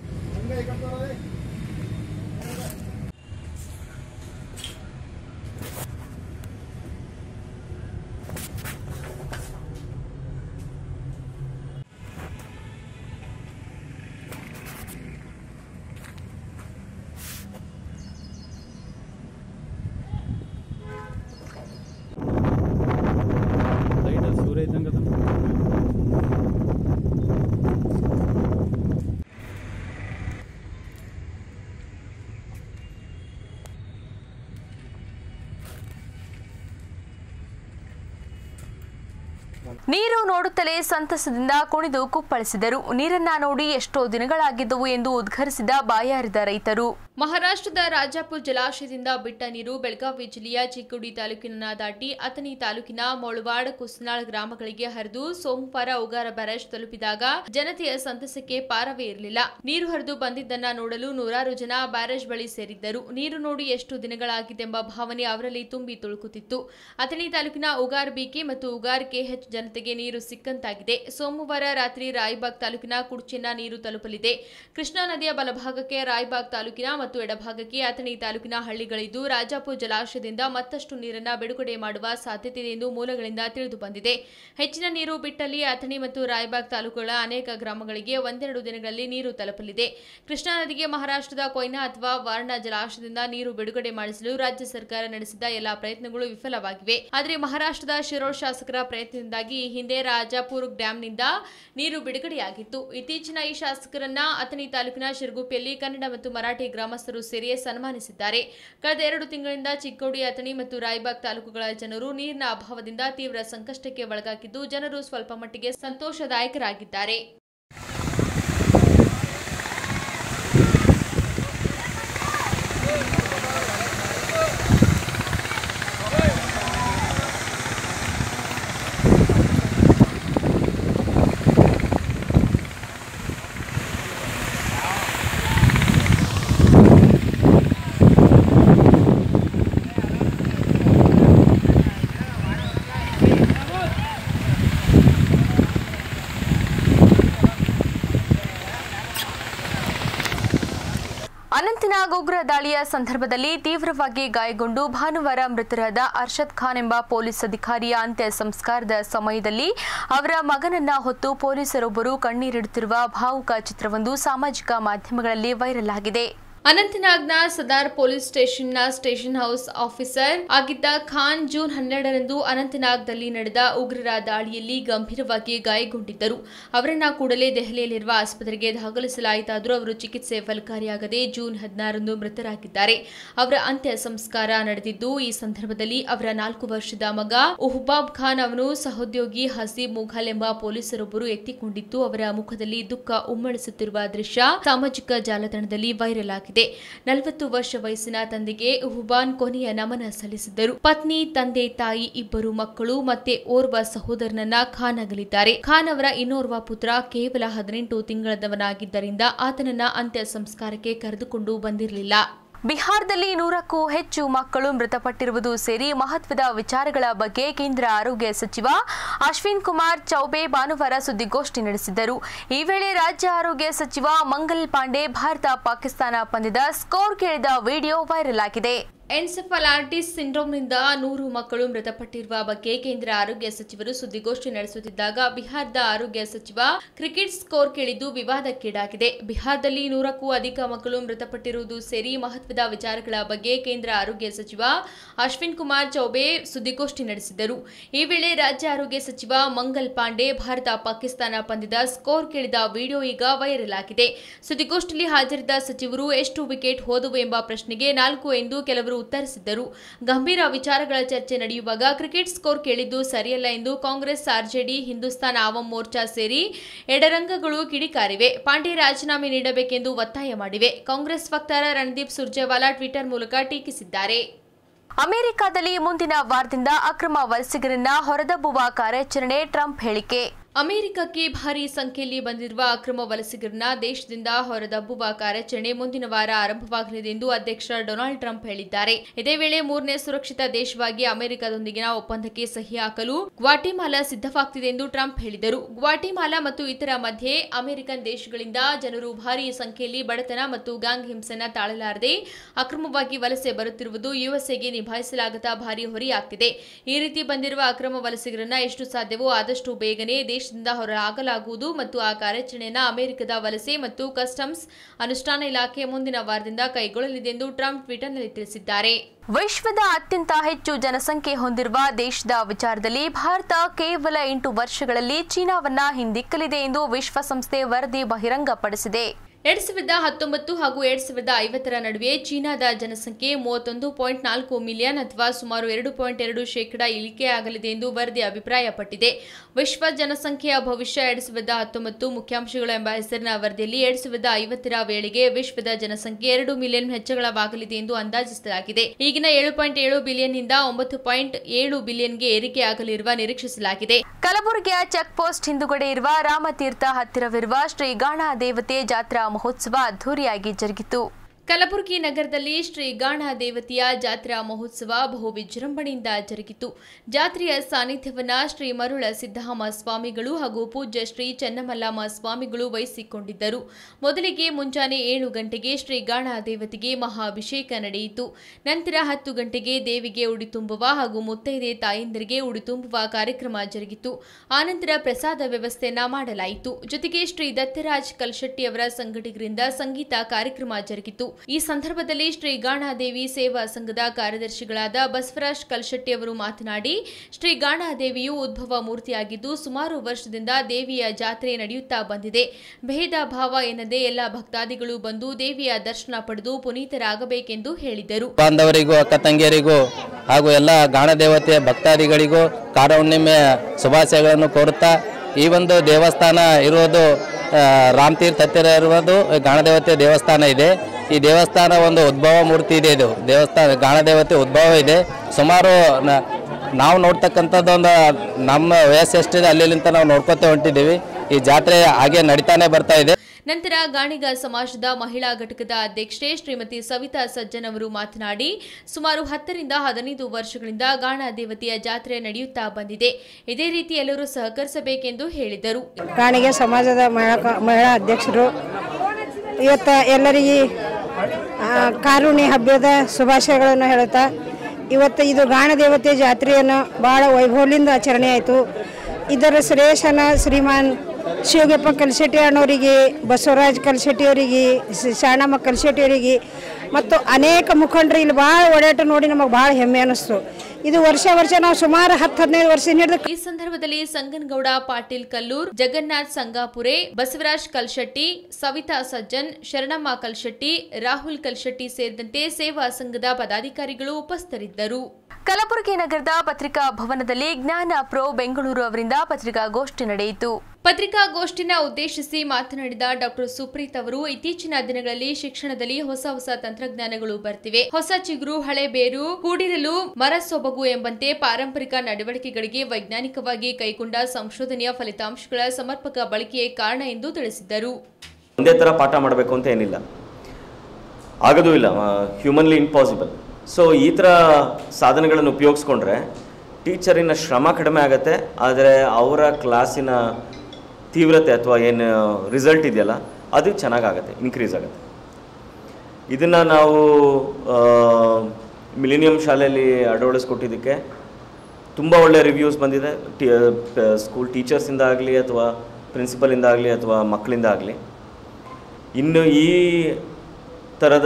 ಸೂರ್ಯ ಇದ್ದಂಗೆ ಅದ ನೀರು ನೋಡುತ್ತಲೇ ಸಂತಸದಿಂದ ಕುಣಿದು ಕುಪ್ಪಳಿಸಿದರು ನೀರನ್ನ ನೋಡಿ ಎಷ್ಟೋ ದಿನಗಳಾಗಿದ್ದವು ಎಂದು ಉದ್ಘರಿಸಿದ ಬಾಯಾರಿದ ರೈತರು ಮಹಾರಾಷ್ಟ್ರದ ರಾಜಾಪುರ ಜಲಾಶಯದಿಂದ ಬಿಟ್ಟ ನೀರು ಬೆಳಗಾವಿ ಜಿಲ್ಲೆಯ ಚಿಕ್ಕೋಡಿ ತಾಲೂಕಿನ ದಾಟಿ ಅಥಣಿ ತಾಲೂಕಿನ ಮೊಳವಾಡ ಕುಸ್ನಾಳ್ ಗ್ರಾಮಗಳಿಗೆ ಹರಿದು ಸೋಮವಾರ ಉಗಾರ ಬ್ಯಾರೇಜ್ ತಲುಪಿದಾಗ ಜನತೆಯ ಸಂತಸಕ್ಕೆ ಪಾರವೇ ಇರಲಿಲ್ಲ ನೀರು ಹರಿದು ಬಂದಿದ್ದನ್ನ ನೋಡಲು ನೂರಾರು ಜನ ಬ್ಯಾರೇಜ್ ಬಳಿ ಸೇರಿದ್ದರು ನೀರು ನೋಡಿ ಎಷ್ಟು ದಿನಗಳಾಗಿದೆಂಬ ಭಾವನೆ ಅವರಲ್ಲಿ ತುಂಬಿ ತುಳುಕುತ್ತಿತ್ತು ಅಥಣಿ ತಾಲೂಕಿನ ಉಗಾರ್ ಬಿಕೆ ಮತ್ತು ಉಗಾರ್ ಕೆಎಚ್ ಜನತೆಗೆ ನೀರು ಸಿಕ್ಕಂತಾಗಿದೆ ಸೋಮವಾರ ರಾತ್ರಿ ರಾಯಬಾಗ್ ತಾಲೂಕಿನ ಕುಡ್ಚಿನ ನೀರು ತಲುಪಲಿದೆ ಕೃಷ್ಣಾ ನದಿಯ ಬಲಭಾಗಕ್ಕೆ ರಾಯಬಾಗ್ ತಾಲೂಕಿನ ಮತ್ತು ಎಡಭಾಗಕ್ಕೆ ಅಥಣಿ ತಾಲೂಕಿನ ಹಳ್ಳಿಗಳಿದ್ದು ರಾಜಾಪುರ ಜಲಾಶಯದಿಂದ ಮತ್ತಷ್ಟು ನೀರನ್ನ ಬಿಡುಗಡೆ ಮಾಡುವ ಸಾಧ್ಯತೆ ಇದೆ ಎಂದು ಮೂಲಗಳಿಂದ ತಿಳಿದು ಬಂದಿದೆ ಹೆಚ್ಚಿನ ನೀರು ಬಿಟ್ಟಲ್ಲಿ ಅಥಣಿ ಮತ್ತು ರಾಯಬಾಗ್ ತಾಲೂಕುಗಳ ಅನೇಕ ಗ್ರಾಮಗಳಿಗೆ ಒಂದೆರಡು ದಿನಗಳಲ್ಲಿ ನೀರು ತಲುಪಲಿದೆ ಕೃಷ್ಣಾ ನದಿಗೆ ಮಹಾರಾಷ್ಟ್ರದ ಕೊಯ್ನಾ ಅಥವಾ ವಾರ್ಣಾ ಜಲಾಶಯದಿಂದ ನೀರು ಬಿಡುಗಡೆ ಮಾಡಿಸಲು ರಾಜ್ಯ ಸರ್ಕಾರ ನಡೆಸಿದ ಎಲ್ಲಾ ಪ್ರಯತ್ನಗಳು ವಿಫಲವಾಗಿವೆ ಆದರೆ ಮಹಾರಾಷ್ಟ್ರದ ಶಿರೋಳ್ ಶಾಸಕರ ಪ್ರಯತ್ನದಿಂದಾಗಿ ಈ ಹಿಂದೆ ರಾಜಾಪುರ ಡ್ಯಾಂನಿಂದ ನೀರು ಬಿಡುಗಡೆಯಾಗಿತ್ತು ಇತ್ತೀಚಿನ ಈ ಶಾಸಕರನ್ನ ಅಥಣಿ ತಾಲೂಕಿನ ಶಿರಗುಪ್ಪಿಯಲ್ಲಿ ಕನ್ನಡ ಮತ್ತು ಮರಾಠಿ ಗ್ರಾಮಸ್ಥರು ಸೇರಿ ಸನ್ಮಾನಿಸಿದ್ದಾರೆ ಕಳೆದ ಎರಡು ತಿಂಗಳಿಂದ ಚಿಕ್ಕೋಡಿ ಅಥಣಿ ಮತ್ತು ರಾಯಬಾಗ್ ತಾಲೂಕುಗಳ ಜನರು ನೀರಿನ ಅಭಾವದಿಂದ ತೀವ್ರ ಸಂಕಷ್ಟಕ್ಕೆ ಒಳಗಾಗಿದ್ದು ಜನರು ಸ್ವಲ್ಪ ಮಟ್ಟಿಗೆ ಸಂತೋಷದಾಯಕರಾಗಿದ್ದಾರೆ ಅನಂತನಾಗ್ ಉಗ್ರ ದಾಳಿಯ ಸಂದರ್ಭದಲ್ಲಿ ತೀವ್ರವಾಗಿ ಗಾಯಗೊಂಡು ಭಾನುವಾರ ಮೃತರಾದ ಅರ್ಷದ್ ಖಾನ್ ಎಂಬ ಪೊಲೀಸ್ ಅಧಿಕಾರಿಯ ಅಂತ್ಯ ಸಂಸ್ಕಾರದ ಸಮಯದಲ್ಲಿ ಅವರ ಮಗನನ್ನ ಹೊತ್ತು ಪೊಲೀಸರೊಬ್ಬರು ಕಣ್ಣೀರಿಡುತ್ತಿರುವ ಭಾವುಕ ಚಿತ್ರವೊಂದು ಸಾಮಾಜಿಕ ಮಾಧ್ಯಮಗಳಲ್ಲಿ ವೈರಲ್ ಆಗಿದೆ ಅನಂತನಾಗ್ನ ಸದಾರ್ ಪೊಲೀಸ್ ಸ್ಟೇಷನ್ನ ಸ್ಟೇಷನ್ ಹೌಸ್ ಆಫೀಸರ್ ಆಗಿದ್ದ ಖಾನ್ ಜೂನ್ ಹನ್ನೆರಡರಂದು ಅನಂತನಾಗ್ದಲ್ಲಿ ನಡೆದ ಉಗ್ರರ ದಾಳಿಯಲ್ಲಿ ಗಂಭೀರವಾಗಿ ಗಾಯಗೊಂಡಿದ್ದರು ಅವರನ್ನ ಕೂಡಲೇ ದೆಹಲಿಯಲ್ಲಿರುವ ಆಸ್ಪತ್ರೆಗೆ ದಾಖಲಿಸಲಾಯಿತಾದರೂ ಅವರು ಚಿಕಿತ್ಸೆ ಫಲಕಾರಿಯಾಗದೆ ಜೂನ್ ಹದಿನಾರರಂದು ಮೃತರಾಗಿದ್ದಾರೆ ಅವರ ಅಂತ್ಯ ಸಂಸ್ಕಾರ ನಡೆದಿದ್ದು ಈ ಸಂದರ್ಭದಲ್ಲಿ ಅವರ ನಾಲ್ಕು ವರ್ಷದ ಮಗ ಉಹ್ಬಾಬ್ ಖಾನ್ ಅವನು ಸಹೋದ್ಯೋಗಿ ಹಸೀಬ್ ಮುಘಲ್ ಎಂಬ ಪೊಲೀಸರೊಬ್ಬರು ಎತ್ತಿಕೊಂಡಿದ್ದು ಅವರ ಮುಖದಲ್ಲಿ ದುಃಖ ಉಮ್ಮಳಿಸುತ್ತಿರುವ ದೃಶ್ಯ ಸಾಮಾಜಿಕ ಜಾಲತಾಣದಲ್ಲಿ ವೈರಲ್ ಆಗಿದೆ ನಲವತ್ತು ವರ್ಷ ವಯಸ್ಸಿನ ತಂದೆಗೆ ಉಹುಬಾನ್ ಕೊನೆಯ ನಮನ ಸಲ್ಲಿಸಿದ್ದರು ಪತ್ನಿ ತಂದೆ ತಾಯಿ ಇಬ್ಬರು ಮಕ್ಕಳು ಮತ್ತೆ ಓರ್ವ ಸಹೋದರನನ್ನ ಖಾನ್ ಅಗಲಿದ್ದಾರೆ ಖಾನ್ ಅವರ ಇನ್ನೋರ್ವ ಪುತ್ರ ಕೇವಲ ಹದಿನೆಂಟು ತಿಂಗಳದವನಾಗಿದ್ದರಿಂದ ಆತನನ್ನ ಅಂತ್ಯ ಸಂಸ್ಕಾರಕ್ಕೆ ಕರೆದುಕೊಂಡು ಬಂದಿರಲಿಲ್ಲ ಬಿಹಾರದಲ್ಲಿ ನೂರಕ್ಕೂ ಹೆಚ್ಚು ಮಕ್ಕಳು ಮೃತಪಟ್ಟಿರುವುದು ಸೇರಿ ಮಹತ್ವದ ವಿಚಾರಗಳ ಬಗ್ಗೆ ಕೇಂದ್ರ ಆರೋಗ್ಯ ಸಚಿವ ಅಶ್ವಿನ್ ಕುಮಾರ್ ಚೌಬೆ ಭಾನುವಾರ ಸುದ್ದಿಗೋಷ್ಠಿ ನಡೆಸಿದ್ದರು ಈ ವೇಳೆ ರಾಜ್ಯ ಆರೋಗ್ಯ ಸಚಿವ ಮಂಗಲ್ ಪಾಂಡೆ ಭಾರತ ಪಾಕಿಸ್ತಾನ ಪಂದ್ಯದ ಸ್ಕೋರ್ ಕೇಳಿದ ವಿಡಿಯೋ ವೈರಲ್ ಆಗಿದೆ ಎನ್ಸೆಫಲಾಟಿಸ್ ಸಿಂಡ್ರೋಮ್ನಿಂದ ನೂರು ಮಕ್ಕಳು ಮೃತಪಟ್ಟಿರುವ ಬಗ್ಗೆ ಕೇಂದ್ರ ಆರೋಗ್ಯ ಸಚಿವರು ಸುದ್ದಿಗೋಷ್ಠಿ ನಡೆಸುತ್ತಿದ್ದಾಗ ಬಿಹಾರದ ಆರೋಗ್ಯ ಸಚಿವ ಕ್ರಿಕೆಟ್ ಸ್ಕೋರ್ ಕೇಳಿದ್ದು ವಿವಾದಕ್ಕೀಡಾಗಿದೆ ಬಿಹಾರದಲ್ಲಿ ನೂರಕ್ಕೂ ಅಧಿಕ ಮಕ್ಕಳು ಮೃತಪಟ್ಟಿರುವುದು ಸೇರಿ ಮಹತ್ವದ ವಿಚಾರಗಳ ಬಗ್ಗೆ ಕೇಂದ್ರ ಆರೋಗ್ಯ ಸಚಿವ ಅಶ್ವಿನ್ ಕುಮಾರ್ ಚೌಬೆ ಸುದ್ದಿಗೋಷ್ಠಿ ನಡೆಸಿದರು ಈ ವೇಳೆ ರಾಜ್ಯ ಆರೋಗ್ಯ ಸಚಿವ ಮಂಗಲ್ ಪಾಂಡೆ ಭಾರತ ಪಾಕಿಸ್ತಾನ ಪಂದ್ಯದ ಸ್ಕೋರ್ ಕೇಳಿದ ವಿಡಿಯೋ ಈಗ ವೈರಲ್ ಆಗಿದೆ ಸುದ್ದಿಗೋಷ್ಠಿಯಲ್ಲಿ ಹಾಜರಿದ್ದ ಸಚಿವರು ಎಷ್ಟು ವಿಕೆಟ್ ಹೋದವು ಎಂಬ ಪ್ರಶ್ನೆಗೆ ನಾಲ್ಕು ಎಂದು ಕೆಲವರು ಉತ್ತರಿಸಿದ್ದರು ಗಂಭೀರ ವಿಚಾರಗಳ ಚರ್ಚೆ ನಡೆಯುವಾಗ ಕ್ರಿಕೆಟ್ ಸ್ಕೋರ್ ಕೇಳಿದ್ದು ಸರಿಯಲ್ಲ ಎಂದು ಕಾಂಗ್ರೆಸ್ ಆರ್ಜೆಡಿ ಹಿಂದೂಸ್ತಾನ್ ಆವಂ ಮೋರ್ಚಾ ಸೇರಿ ಎಡರಂಗಗಳು ಕಿಡಿಕಾರಿವೆ ಪಾಂಡೆ ರಾಜೀನಾಮೆ ನೀಡಬೇಕೆಂದು ಒತ್ತಾಯ ಮಾಡಿವೆ ಕಾಂಗ್ರೆಸ್ ವಕ್ತಾರ ರಣದೀಪ್ ಸುರ್ಜೇವಾಲಾ ಟ್ವಿಟರ್ ಮೂಲಕ ಟೀಕಿಸಿದ್ದಾರೆ ಅಮೆರಿಕದಲ್ಲಿ ಮುಂದಿನ ವಾರದಿಂದ ಅಕ್ರಮ ವಲಸಿಗರನ್ನ ಹೊರದಬ್ಬುವ ಕಾರ್ಯಾಚರಣೆ ಟ್ರಂಪ್ ಹೇಳಿಕೆ ಅಮೆರಿಕಕ್ಕೆ ಭಾರಿ ಸಂಖ್ಯೆಯಲ್ಲಿ ಬಂದಿರುವ ಅಕ್ರಮ ವಲಸಿಗರನ್ನ ದೇಶದಿಂದ ಹೊರದಬ್ಬುವ ಕಾರ್ಯಾಚರಣೆ ಮುಂದಿನ ವಾರ ಆರಂಭವಾಗಲಿದೆ ಎಂದು ಅಧ್ಯಕ್ಷ ಡೊನಾಲ್ಡ್ ಟ್ರಂಪ್ ಹೇಳಿದ್ದಾರೆ ಇದೇ ವೇಳೆ ಮೂರನೇ ಸುರಕ್ಷಿತ ದೇಶವಾಗಿ ಅಮೆರಿಕದೊಂದಿಗಿನ ಒಪ್ಪಂದಕ್ಕೆ ಸಹಿ ಹಾಕಲು ಗ್ವಾಟಿಮಾಲಾ ಸಿದ್ಧವಾಗ್ತಿದೆ ಎಂದು ಟ್ರಂಪ್ ಹೇಳಿದರು ಗ್ವಾಟಿಮಾಲಾ ಮತ್ತು ಇತರ ಮಧ್ಯೆ ಅಮೆರಿಕನ್ ದೇಶಗಳಿಂದ ಜನರು ಭಾರಿ ಸಂಖ್ಯೆಯಲ್ಲಿ ಬಡತನ ಮತ್ತು ಗ್ಯಾಂಗ್ ಹಿಂಸೆನ ತಾಳಲಾರದೆ ಅಕ್ರಮವಾಗಿ ವಲಸೆ ಬರುತ್ತಿರುವುದು ಯುಎಸ್ಎಗೆ ನಿಭಾಯಿಸಲಾಗದ ಭಾರಿ ಹೊರೆಯಾಗ್ತಿದೆ ಈ ರೀತಿ ಬಂದಿರುವ ಅಕ್ರಮ ವಲಸಿಗರನ್ನ ಎಷ್ಟು ಸಾಧ್ಯವೋ ಆದಷ್ಟು ಬೇಗನೆ ದೇಶದಿಂದ ಹೊರಹಾಕಲಾಗುವುದು ಮತ್ತು ಆ ಕಾರ್ಯಾಚರಣೆಯನ್ನು ಅಮೆರಿಕದ ವಲಸೆ ಮತ್ತು ಕಸ್ಟಮ್ಸ್ ಅನುಷ್ಠಾನ ಇಲಾಖೆ ಮುಂದಿನ ವಾರದಿಂದ ಕೈಗೊಳ್ಳಲಿದೆ ಎಂದು ಟ್ರಂಪ್ ಟ್ವಿಟರ್ನಲ್ಲಿ ತಿಳಿಸಿದ್ದಾರೆ ವಿಶ್ವದ ಅತ್ಯಂತ ಹೆಚ್ಚು ಜನಸಂಖ್ಯೆ ಹೊಂದಿರುವ ದೇಶದ ವಿಚಾರದಲ್ಲಿ ಭಾರತ ಕೇವಲ ಎಂಟು ವರ್ಷಗಳಲ್ಲಿ ಚೀನಾವನ್ನ ಹಿಂದಿಕ್ಕಲಿದೆ ಎಂದು ವಿಶ್ವಸಂಸ್ಥೆ ವರದಿ ಬಹಿರಂಗಪಡಿಸಿದೆ ಎರಡ್ ಸಾವಿರದ ಹತ್ತೊಂಬತ್ತು ಹಾಗೂ ಎರಡ್ ಸಾವಿರದ ಐವತ್ತರ ನಡುವೆ ಚೀನಾದ ಜನಸಂಖ್ಯೆ ಮೂವತ್ತೊಂದು ಪಾಯಿಂಟ್ ನಾಲ್ಕು ಮಿಲಿಯನ್ ಅಥವಾ ಸುಮಾರು ಎರಡು ಪಾಯಿಂಟ್ ಎರಡು ಶೇಕಡಾ ಇಳಿಕೆಯಾಗಲಿದೆ ಎಂದು ವರದಿ ಅಭಿಪ್ರಾಯಪಟ್ಟಿದೆ ವಿಶ್ವ ಜನಸಂಖ್ಯೆಯ ಭವಿಷ್ಯ ಎರಡ್ ಸಾವಿರದ ಹತ್ತೊಂಬತ್ತು ಮುಖ್ಯಾಂಶಗಳು ಎಂಬ ಹೆಸರಿನ ವರದಿಯಲ್ಲಿ ಎರಡ್ ಸಾವಿರದ ಐವತ್ತರ ವೇಳೆಗೆ ವಿಶ್ವದ ಜನಸಂಖ್ಯೆ ಎರಡು ಮಿಲಿಯನ್ ಹೆಚ್ಚಳವಾಗಲಿದೆ ಎಂದು ಅಂದಾಜಿಸಲಾಗಿದೆ ಈಗಿನ ಏಳು ಪಾಯಿಂಟ್ ಏಳು ಬಿಲಿಯನ್ ನಿಂದ ಒಂಬತ್ತು ಪಾಯಿಂಟ್ ಏಳು ಬಿಲಿಯನ್ಗೆ ಏರಿಕೆಯಾಗಲಿರುವ ನಿರೀಕ್ಷಿಸಲಾಗಿದೆ ಕಲಬುರಗಿಯ ಚೆಕ್ ಪೋಸ್ಟ್ ಹಿಂದುಗಡೆ ಇರುವ ರಾಮತೀರ್ಥ ಹತ್ತಿರವಿರುವ ಶ್ರೀ ಗಾಣ ದೇವತೆ ಜಾತ್ರಾ ಮಹೋತ್ಸವ ಅದ್ದೂರಿಯಾಗಿ ಜರುಗಿತು ಕಲಬುರಗಿ ನಗರದಲ್ಲಿ ಶ್ರೀ ಗಾಣ ದೇವತೆಯ ಜಾತ್ರಾ ಮಹೋತ್ಸವ ಬಹು ವಿಜೃಂಭಣೆಯಿಂದ ಜರುಗಿತು ಜಾತ್ರೆಯ ಸಾನ್ನಿಧ್ಯವನ್ನ ಶ್ರೀ ಮರುಳ ಸಿದ್ದರಾಮ ಸ್ವಾಮಿಗಳು ಹಾಗೂ ಪೂಜ್ಯ ಶ್ರೀ ಚೆನ್ನಮಲ್ಲಮ್ಮ ಸ್ವಾಮಿಗಳು ವಹಿಸಿಕೊಂಡಿದ್ದರು ಮೊದಲಿಗೆ ಮುಂಜಾನೆ ಏಳು ಗಂಟೆಗೆ ಶ್ರೀ ಗಾಣ ದೇವತೆಗೆ ಮಹಾಭಿಷೇಕ ನಡೆಯಿತು ನಂತರ ಹತ್ತು ಗಂಟೆಗೆ ದೇವಿಗೆ ಉಡಿ ತುಂಬುವ ಹಾಗೂ ಮುತ್ತೈದೆ ತಾಯಂದಿರಿಗೆ ಉಡಿ ತುಂಬುವ ಕಾರ್ಯಕ್ರಮ ಜರುಗಿತು ಆನಂತರ ಪ್ರಸಾದ ವ್ಯವಸ್ಥೆಯನ್ನ ಮಾಡಲಾಯಿತು ಜೊತೆಗೆ ಶ್ರೀ ದತ್ತರಾಜ್ ಕಲ್ಶೆಟ್ಟಿ ಅವರ ಸಂಘಟಕರಿಂದ ಸಂಗೀತ ಕಾರ್ಯಕ್ರಮ ಜರುಗಿತು ಈ ಸಂದರ್ಭದಲ್ಲಿ ಶ್ರೀ ಗಾಣಾದೇವಿ ಸೇವಾ ಸಂಘದ ಕಾರ್ಯದರ್ಶಿಗಳಾದ ಬಸವರಾಜ್ ಕಲ್ಶೆಟ್ಟಿ ಅವರು ಮಾತನಾಡಿ ಶ್ರೀ ಗಾಣಾದೇವಿಯು ಉದ್ಭವ ಮೂರ್ತಿಯಾಗಿದ್ದು ಸುಮಾರು ವರ್ಷದಿಂದ ದೇವಿಯ ಜಾತ್ರೆ ನಡೆಯುತ್ತಾ ಬಂದಿದೆ ಭೇದ ಭಾವ ಎನ್ನದೆ ಎಲ್ಲ ಭಕ್ತಾದಿಗಳು ಬಂದು ದೇವಿಯ ದರ್ಶನ ಪಡೆದು ಪುನೀತರಾಗಬೇಕೆಂದು ಹೇಳಿದರು ಬಾಂಧವರಿಗೂ ಅಕ್ಕ ತಂಗಿಯರಿಗೂ ಹಾಗೂ ಎಲ್ಲ ಗಾಣದೇವತೆಯ ಭಕ್ತಾದಿಗಳಿಗೂ ಕಾರ ಹುಣ್ಣಿಮೆ ಶುಭಾಶಯಗಳನ್ನು ಕೋರುತ್ತಾ ಈ ಒಂದು ದೇವಸ್ಥಾನ ಇರುವುದು ಆ, ರಾಮತೀರ್ಥ ಹತ್ತಿರ ಇರುವುದು ಗಾಣದೇವತೆ ದೇವಸ್ಥಾನ ಇದೆ ಈ ದೇವಸ್ಥಾನ ಒಂದು ಉದ್ಭವ ಮೂರ್ತಿ ಇದೆ ಇದು ದೇವಸ್ಥಾನ ಗಾಣದೇವತೆ ಉದ್ಭವ ಇದೆ ಸುಮಾರು ನ- ನಾವು ನೋಡ್ತಕ್ಕಂಥದ್ದು ಒಂದು ನಮ್ಮ ವಯಸ್ಸು ಎಷ್ಟಿದೆ ಅಲ್ಲಿಂದ ನಾವು ನೋಡ್ಕೊತ ಹೊಂಟಿದ್ದೀವಿ ಈ ಜಾತ್ರೆ ಹಾಗೆ ನಡೀತಾನೆ ಬರ್ತಾ ಇದೆ ನಂತರ ಗಾಣಿಗ ಸಮಾಜದ ಮಹಿಳಾ ಘಟಕದ ಅಧ್ಯಕ್ಷೆ ಶ್ರೀಮತಿ ಸವಿತಾ ಸಜ್ಜನ್ ಅವರು ಮಾತನಾಡಿ ಸುಮಾರು ಹತ್ತರಿಂದ ಹದಿನೈದು ವರ್ಷಗಳಿಂದ ಗಾಣ ದೇವತೆಯ ಜಾತ್ರೆ ನಡೆಯುತ್ತಾ ಬಂದಿದೆ ಇದೇ ರೀತಿ ಎಲ್ಲರೂ ಸಹಕರಿಸಬೇಕೆಂದು ಹೇಳಿದರು ಕಾಣಿಗೆ ಸಮಾಜದ ಮಹಿಳಾ ಕ- ಮಹಿಳಾ ಅಧ್ಯಕ್ಷರು ಇವತ್ತು ಎಲ್ಲರಿಗೆ ಆ, ಕಾರುಣ್ಯ ಹಬ್ಬದ ಶುಭಾಶಯಗಳನ್ನು ಹೇಳುತ್ತಾ ಇವತ್ತು ಇದು ಗಾಣ ದೇವತೆ ಜಾತ್ರೆಯನ್ನು ಭಾಳ ವೈಭವದಿಂದ ಆಚರಣೆ ಆಯಿತು ಇದರ ಶ್ರೇಷ್ಠನ ಶ್ರೀಮಾನ್ ಶಿವಗಪ್ಪ ಕಲ್ಶೆಟ್ಟಿ ಅಣ್ಣವರಿಗೆ ಬಸವರಾಜ್ ಕಲ್ಶೆಟ್ಟಿ ಅವರಿಗೆ ಶ- ಶಾಣಮ್ಮ ಕಲ್ಶೆಟ್ಟಿ ಅವರಿಗೆ ಮತ್ತು ಅನೇಕ ಮುಖಂಡರು ಇಲ್ಲಿ ಭಾಳ ಓಡಾಟ ನೋಡಿ ನಮಗೆ ಭಾಳ ಹೆಮ್ಮೆ ಅನ್ನಿಸ್ತು ಇದು ವರ್ಷ ವರ್ಷ ನಾವು ಸುಮಾರು ಹತ್ತು ಹದಿನೈದು ವರ್ಷ ಹಿಡಿದು ಈ ಸಂದರ್ಭದಲ್ಲಿ ಸಂಗನಗೌಡ ಪಾಟೀಲ್ ಕಲ್ಲೂರ್ ಜಗನ್ನಾಥ್ ಸಂಗಾಪುರೆ ಬಸವರಾಜ್ ಕಲ್ಶೆಟ್ಟಿ ಸವಿತಾ ಸಜ್ಜನ್ ಶರಣಮ್ಮ ಕಲ್ಶೆಟ್ಟಿ ರಾಹುಲ್ ಕಲ್ಶೆಟ್ಟಿ ಸೇರಿದಂತೆ ಸೇವಾ ಸಂಘದ ಪದಾಧಿಕಾರಿಗಳು ಉಪಸ್ಥಿತರಿದ್ದರು ಕಲಬುರಗಿ ನಗರದ ಪತ್ರಿಕಾ ಭವನದಲ್ಲಿ ಜ್ಞಾನ ಪ್ರೋ ಬೆಂಗಳೂರು ಅವರಿಂದ ಪತ್ರಿಕಾಗೋಷ್ಠಿ ನಡೆಯಿತು ಪತ್ರಿಕಾಗೋಷ್ಠಿನ ಉದ್ದೇಶಿಸಿ ಮಾತನಾಡಿದ ಡಾಕ್ಟರ್ ಸುಪ್ರೀತ್ ಅವರು ಇತ್ತೀಚಿನ ದಿನಗಳಲ್ಲಿ ಶಿಕ್ಷಣದಲ್ಲಿ ಹೊಸ ಹೊಸ ತಂತ್ರಜ್ಞಾನಗಳು ಬರ್ತಿವೆ ಹೊಸ ಚಿಗುರು ಹಳೆ ಬೇರು ಕೂಡಿರಲು ಮರ ಸೊಬಗು ಎಂಬಂತೆ ಪಾರಂಪರಿಕ ನಡವಳಿಕೆಗಳಿಗೆ ವೈಜ್ಞಾನಿಕವಾಗಿ ಕೈಗೊಂಡ ಸಂಶೋಧನೆಯ ಫಲಿತಾಂಶಗಳ ಸಮರ್ಪಕ ಬಳಕೆಯೇ ಕಾರಣ ಎಂದು ತಿಳಿಸಿದ್ದರು ಒಂದೇ ಥರ ಪಾಠ ಮಾಡಬೇಕು ಅಂತ ಏನಿಲ್ಲ ಆಗೋದೂ ಇಲ್ಲ ಹ್ಯೂಮನ್ಲಿ ಇಂಪಾಸಿಬಲ್ ಸೊ ಈ ಥರ ಸಾಧನಗಳನ್ನು ಉಪಯೋಗಿಸ್ಕೊಂಡ್ರೆ ಟೀಚರಿನ ಶ್ರಮ ಕಡಿಮೆ ಆಗುತ್ತೆ ಆದರೆ ಅವರ ಕ್ಲಾಸಿನ ತೀವ್ರತೆ ಅಥವಾ ಏನು ರಿಸಲ್ಟ್ ಇದೆಯಲ್ಲ ಅದು ಚೆನ್ನಾಗಾಗತ್ತೆ ಇನ್ಕ್ರೀಸ್ ಆಗುತ್ತೆ ಇದನ್ನು ನಾವು ಮಿಲಿನಿಯಂ ಶಾಲೆಯಲ್ಲಿ ಅಳವಡಿಸ್ಕೊಟ್ಟಿದ್ದಕ್ಕೆ ತುಂಬ ಒಳ್ಳೆ ರಿವ್ಯೂಸ್ ಬಂದಿದೆ ಟಿ ಸ್ಕೂಲ್ ಟೀಚರ್ಸಿಂದ ಆಗಲಿ ಅಥವಾ ಪ್ರಿನ್ಸಿಪಲಿಂದ ಆಗಲಿ ಅಥವಾ ಮಕ್ಕಳಿಂದ ಆಗಲಿ ಇನ್ನು ಈ ಥರದ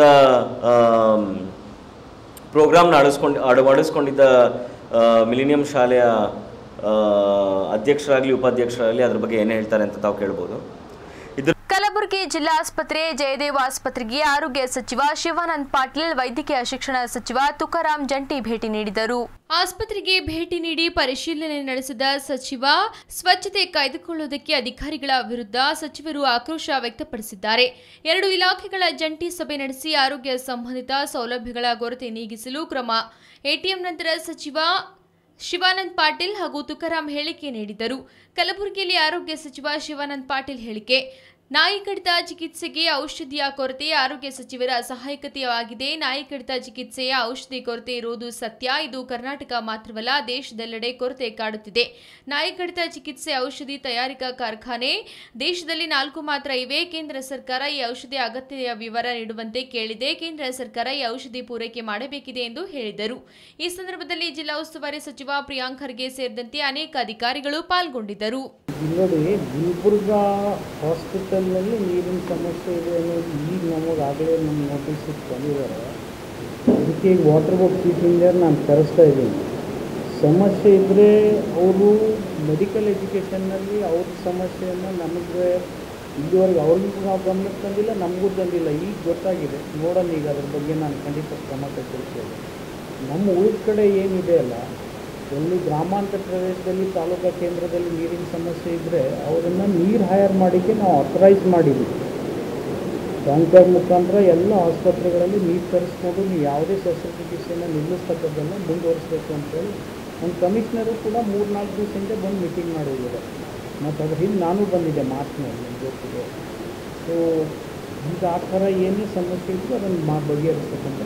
ಪ್ರೋಗ್ರಾಮ್ನ ಅಳಿಸ್ಕೊಂಡು ಅಳವಡಿಸ್ಕೊಂಡಿದ್ದ ಮಿಲಿನಿಯಂ ಶಾಲೆಯ ಆ, ಅಧ್ಯಕ್ಷರಾಗಲಿ ಉಪಾಧ್ಯಕ್ಷರಾಗಲಿ ಅದ್ರ ಬಗ್ಗೆ ಏನು ಹೇಳ್ತಾರೆ ಅಂತ ತಾವು ಕೇಳ್ಬೋದು ಇದ್ರ ಕಲಬುರಗಿ ಜಿಲ್ಲಾ ಆಸ್ಪತ್ರೆ ಜಯದೇವ ಆಸ್ಪತ್ರೆಗೆ ಆರೋಗ್ಯ ಸಚಿವ ಶಿವಾನಂದ್ ಪಾಟೀಲ್ ವೈದ್ಯಕೀಯ ಶಿಕ್ಷಣ ಸಚಿವ ತುಕಾರಾಂ ಜಂಟಿ ಭೇಟಿ ನೀಡಿದರು ಆಸ್ಪತ್ರೆಗೆ ಭೇಟಿ ನೀಡಿ ಪರಿಶೀಲನೆ ನಡೆಸಿದ ಸಚಿವ ಸ್ವಚ್ಛತೆ ಕಾಯ್ದುಕೊಳ್ಳುವುದಕ್ಕೆ ಅಧಿಕಾರಿಗಳ ವಿರುದ್ಧ ಸಚಿವರು ಆಕ್ರೋಶ ವ್ಯಕ್ತಪಡಿಸಿದ್ದಾರೆ ಎರಡು ಇಲಾಖೆಗಳ ಜಂಟಿ ಸಭೆ ನಡೆಸಿ ಆರೋಗ್ಯ ಸಂಬಂಧಿತ ಸೌಲಭ್ಯಗಳ ಕೊರತೆ ನೀಗಿಸಲು ಕ್ರಮ ಎಟಿಎಂ ನಂತರ ಸಚಿವ ಶಿವಾನಂದ್ ಪಾಟೀಲ್ ಹಾಗೂ ತುಕಾರಾಂ ಹೇಳಿಕೆ ನೀಡಿದರು ಕಲಬುರಗಿಯಲ್ಲಿ ಆರೋಗ್ಯ ಸಚಿವ ಶಿವಾನಂದ್ ಪಾಟೀಲ್ ಹೇಳಿಕೆ ನಾಯಿ ಕಡಿತ ಚಿಕಿತ್ಸೆಗೆ ಔಷಧಿಯ ಕೊರತೆ ಆರೋಗ್ಯ ಸಚಿವರ ಸಹಾಯಕತೆಯಾಗಿದೆ ನಾಯಿ ಕಡಿತ ಚಿಕಿತ್ಸೆಯ ಔಷಧಿ ಕೊರತೆ ಇರುವುದು ಸತ್ಯ ಇದು ಕರ್ನಾಟಕ ಮಾತ್ರವಲ್ಲ ದೇಶದೆಲ್ಲೆಡೆ ಕೊರತೆ ಕಾಡುತ್ತಿದೆ ನಾಯಿ ಕಡಿತ ಚಿಕಿತ್ಸೆ ಔಷಧಿ ತಯಾರಿಕಾ ಕಾರ್ಖಾನೆ ದೇಶದಲ್ಲಿ ನಾಲ್ಕು ಮಾತ್ರ ಇವೆ ಕೇಂದ್ರ ಸರ್ಕಾರ ಈ ಔಷಧಿ ಅಗತ್ಯ ವಿವರ ನೀಡುವಂತೆ ಕೇಳಿದೆ ಕೇಂದ್ರ ಸರ್ಕಾರ ಈ ಔಷಧಿ ಪೂರೈಕೆ ಮಾಡಬೇಕಿದೆ ಎಂದು ಹೇಳಿದರು ಈ ಸಂದರ್ಭದಲ್ಲಿ ಜಿಲ್ಲಾ ಉಸ್ತುವಾರಿ ಸಚಿವ ಪ್ರಿಯಾಂಕ್ ಖರ್ಗೆ ಸೇರಿದಂತೆ ಅನೇಕ ಅಧಿಕಾರಿಗಳು ಪಾಲ್ಗೊಂಡಿದ್ದರು ನೋಡಿ ಗುಲ್ಬರ್ಗ ಹಾಸ್ಪಿಟಲ್ನಲ್ಲಿ ನೀರಿನ ಸಮಸ್ಯೆ ಇದೆ ಅನ್ನೋದು ಈಗ ನಮಗೆ ಆಗಲೇ ನಮ್ಮ ನೋಟಿಸಿಗೆ ಬಂದಿದ್ದಾರೆ ಅದಕ್ಕೆ ಈಗ ವಾಟರ್ ಬೋರ್ಡ್ ಚೀಫ್ ಇಂಜಿನಿಯರ್ ನಾನು ಕರೆಸ್ತಾ ಇದ್ದೀನಿ ಸಮಸ್ಯೆ ಇದ್ದರೆ ಅವರು ಮೆಡಿಕಲ್ ಎಜುಕೇಷನ್ನಲ್ಲಿ ಅವ್ರ ಸಮಸ್ಯೆಯನ್ನು ನಮಗೆ ಇಲ್ಲಿವರೆಗೆ ಅವ್ರಿಗೂ ನಾವು ಗಮನಕ್ಕೆ ತಂದಿಲ್ಲ ನಮಗೂ ತಂದಿಲ್ಲ ಈಗ ಗೊತ್ತಾಗಿದೆ ನೋಡೋಣ ಈಗ ಅದ್ರ ಬಗ್ಗೆ ನಾನು ಖಂಡಿತ ಕ್ರಮ ಕೈಗೊಳ್ತೇವೆ ನಮ್ಮ ಉಳಿದ ಕಡೆ ಏನಿದೆ ಅಲ್ಲ ಎಲ್ಲಿ ಗ್ರಾಮಾಂತರ ಪ್ರದೇಶದಲ್ಲಿ ತಾಲೂಕಾ ಕೇಂದ್ರದಲ್ಲಿ ನೀರಿನ ಸಮಸ್ಯೆ ಇದ್ದರೆ ಅವರನ್ನು ನೀರು ಹೈರ್ ಮಾಡೋಕ್ಕೆ ನಾವು ಆಥರೈಸ್ ಮಾಡಿದ್ವಿ ಟ್ಯಾಂಕರ್ ಮುಖಾಂತರ ಎಲ್ಲ ಆಸ್ಪತ್ರೆಗಳಲ್ಲಿ ನೀರು ತರಿಸ್ಕೊಂಡು ನೀವು ಯಾವುದೇ ಶಸ್ತ್ರಚಿಕಿತ್ಸೆಯನ್ನು ನಿಲ್ಲಿಸ್ತಕ್ಕದ್ದನ್ನು ಮುಂದುವರಿಸಬೇಕು ಅಂತೇಳಿ ನಮ್ಮ ಕಮಿಷನರು ಕೂಡ ಮೂರು ನಾಲ್ಕು ದಿವಸದಿಂದ ಬಂದು ಮೀಟಿಂಗ್ ಮಾಡಿ ಹೋಗಿದ್ದಾರೆ ಮತ್ತು ಅದ್ರ ಹಿಂದೆ ನಾನು ಬಂದಿದ್ದೆ ಮಾರ್ಚ್ನಲ್ಲಿ ನಿಮ್ಗೆ ಗೊತ್ತಿದೆ ಸೊ ಈಗ ಆ ಥರ ಏನೇ ಸಮಸ್ಯೆ ಇದ್ದರೂ ಅದನ್ನು ಮಾ ಬಗೆಹರಿಸ್ತಕ್ಕಂಥ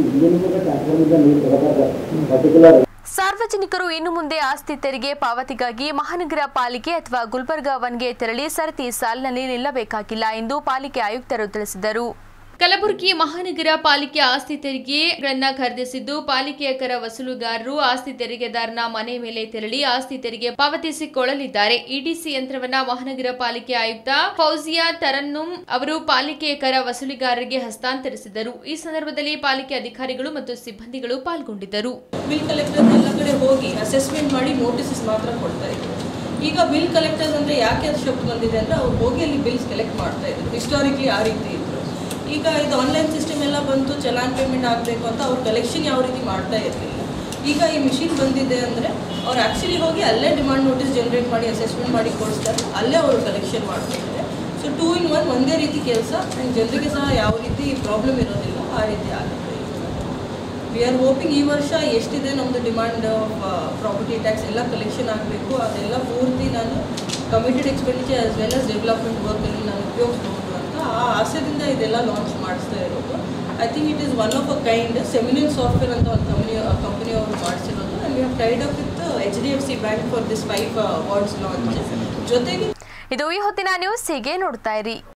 ಸಾರ್ವಜನಿಕರು ಇನ್ನು ಮುಂದೆ ಆಸ್ತಿ ತೆರಿಗೆ ಪಾವತಿಗಾಗಿ ಮಹಾನಗರ ಪಾಲಿಕೆ ಅಥವಾ ಗುಲ್ಬರ್ಗಾ ಒನ್ಗೆ ತೆರಳಿ ಸರತಿ ಸಾಲಿನಲ್ಲಿ ನಿಲ್ಲಬೇಕಾಗಿಲ್ಲ ಎಂದು ಪಾಲಿಕೆ ಆಯುಕ್ತರು ತಿಳಿಸಿದರು ಕಲಬುರಗಿ ಮಹಾನಗರ ಪಾಲಿಕೆ ಆಸ್ತಿ ತೆರಿಗೆಗಳನ್ನ ಖರೀದಿಸಿದ್ದು ಪಾಲಿಕೆಯ ಕರ ವಸೂಲುಗಾರರು ಆಸ್ತಿ ತೆರಿಗೆದಾರನ ಮನೆ ಮೇಲೆ ತೆರಳಿ ಆಸ್ತಿ ತೆರಿಗೆ ಪಾವತಿಸಿಕೊಳ್ಳಲಿದ್ದಾರೆ ಇಡಿಸಿ ಯಂತ್ರವನ್ನ ಮಹಾನಗರ ಪಾಲಿಕೆ ಆಯುಕ್ತ ಫೌಜಿಯಾ ತರನ್ನುಂ ಅವರು ಪಾಲಿಕೆಯ ಕರ ವಸೂಲಿಗಾರರಿಗೆ ಹಸ್ತಾಂತರಿಸಿದರು ಈ ಸಂದರ್ಭದಲ್ಲಿ ಪಾಲಿಕೆ ಅಧಿಕಾರಿಗಳು ಮತ್ತು ಸಿಬ್ಬಂದಿಗಳು ಪಾಲ್ಗೊಂಡಿದ್ದರು ಬಿಲ್ ಕಲೆಕ್ಟರ್ ಎಲ್ಲ ಕಡೆ ಹೋಗಿ ಅಸೆಸ್ಮೆಂಟ್ ಮಾಡಿ ನೋಟಿಸಸ್ ಮಾತ್ರ ಕೊಡ್ತಾ ಇದ್ರು ಈಗ ಬಿಲ್ ಕಲೆಕ್ಟರ್ಸ್ ಅಂದರೆ ಯಾಕೆ ಅದು ಶಬ್ದ ಬಂದಿದೆ ಅಂದರೆ ಅವ್ರು ಹೋಗಿ ಅಲ್ಲಿ ಬಿಲ್ಸ್ ಕಲೆಕ್ಟ್ ಮಾಡ್ತಾ ಇದ್ರು ಹಿಸ್ಟಾರಿಕ್ಲಿ ಆ ರೀತಿ ಇದ್ರು ಈಗ ಇದು ಆನ್ಲೈನ್ ಸಿಸ್ಟಮ್ ಎಲ್ಲ ಬಂತು ಚಲಾನ್ ಪೇಮೆಂಟ್ ಆಗಬೇಕು ಅಂತ ಅವ್ರು ಕಲೆಕ್ಷನ್ ಯಾವ ರೀತಿ ಮಾಡ್ತಾ ಇರಲಿಲ್ಲ ಈಗ ಈ ಮಿಷಿನ್ ಬಂದಿದೆ ಅಂದರೆ ಅವ್ರು ಆ್ಯಕ್ಚುಲಿ ಹೋಗಿ ಅಲ್ಲೇ ಡಿಮಾಂಡ್ ನೋಟಿಸ್ ಜನರೇಟ್ ಮಾಡಿ ಅಸೆಸ್ಮೆಂಟ್ ಮಾಡಿ ಕೊಡಿಸ್ತಾರೆ ಅಲ್ಲೇ ಅವರು ಕಲೆಕ್ಷನ್ ಮಾಡ್ತಿದ್ದಾರೆ ಸೊ ಟೂ ಇನ್ ಒನ್ ಒಂದೇ ರೀತಿ ಕೆಲಸ ಆ್ಯಂಡ್ ಜನರಿಗೆ ಸಹ ಯಾವ ರೀತಿ ಪ್ರಾಬ್ಲಮ್ ಇರೋದಿಲ್ಲ ಆ ರೀತಿ ಆಗುತ್ತೆ ವಿ ಆರ್ ಹೋಪಿಂಗ್ ಈ ವರ್ಷ ಎಷ್ಟಿದೆ ನಮ್ಮದು ಡಿಮಾಂಡ್ ಪ್ರಾಪರ್ಟಿ ಟ್ಯಾಕ್ಸ್ ಎಲ್ಲ ಕಲೆಕ್ಷನ್ ಆಗಬೇಕು ಅದೆಲ್ಲ ಪೂರ್ತಿ ನಾನು committed expenditure as well as development ವರ್ಕಲ್ಲಿ ನಾನು ಉಪಯೋಗಿಸ್ಬೋದು ಅಂತ ಆ ಆಸೆದಿಂದ ಇದೆಲ್ಲ ಲಾಂಚ್ ಮಾಡಿಸ್ತಾ ಇರೋದು I think it is one of a kind ಸೆಮಿನಿಯನ್ ಸಾಫ್ಟ್ವೇರ್ ಅಂತ ಒಂದು ಕಂಪ್ನಿ ಕಂಪ್ನಿ ಅವರು ಮಾಡಿಸಿರೋದು and we have tied up with H D F C bank for this five awards launch ಜೊತೆಗೆ ಇದು ಈ ಹೊತ್ತಿನ ನ್ಯೂಸ್ ಹೀಗೆ ನೋಡ್ತಾ ಇರಿ